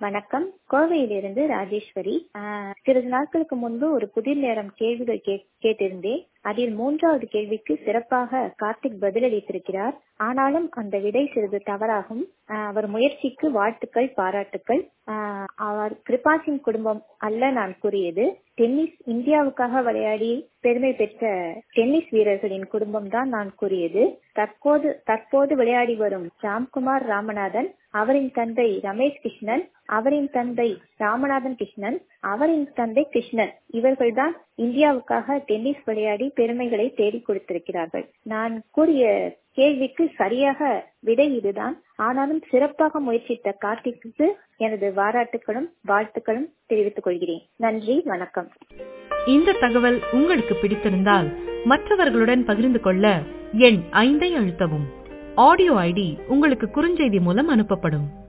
வணக்கம் கோவையிலிருந்து ராஜேஸ்வரி ஆஹ் சிறிது நாட்களுக்கு முன்பு ஒரு புதிர் நேரம் கேள்விகள் கே- கேட்டிருந்தேன் அதில் மூன்றாவது கேள்விக்கு சிறப்பாக கார்த்திக் பதிலளித்திருக்கிறார் ஆனாலும் அந்த விடை சிறிது தவறாகும் ஆஹ் அவர் முயற்சிக்கு வாழ்த்துக்கள் பாராட்டுக்கள் ஆஹ் அவர் கிருபாசின் குடும்பம் அல்ல நான் கூறியது டென்னிஸ் இந்தியாவுக்காக விளையாடி பெருமை பெற்ற டென்னிஸ் வீரர்களின் குடும்பம் தான் நான் கூறியது தற்போது தற்போது விளையாடி வரும் ராம்குமார் ராமநாதன் அவரின் தந்தை ரமேஷ் கிருஷ்ணன் அவரின் தந்தை ராமநாதன் கிருஷ்ணன் அவரின் தந்தை கிருஷ்ணன் இவர்கள்தான் இந்தியாவுக்காக டென்னிஸ் விளையாடி பெருமைகளை தேடிக் கொடுத்திருக்கிறார்கள் நான் கூறிய கேள்விக்கு சரியாக விடை இதுதான் ஆனாலும் சிறப்பாக முயற்சித்த கார்த்திக்கு எனது பாராட்டுகளும் வாழ்த்துக்களும் தெரிவித்துக் கொள்கிறேன் நன்றி வணக்கம் இந்த தகவல் உங்களுக்கு பிடித்திருந்தால் மற்றவர்களுடன் பகிர்ந்து கொள்ள எண் ஐந்தை அழுத்தவும் ஆடியோ ஐடி உங்களுக்கு குறுஞ்செய்தி மூலம் அனுப்பப்படும்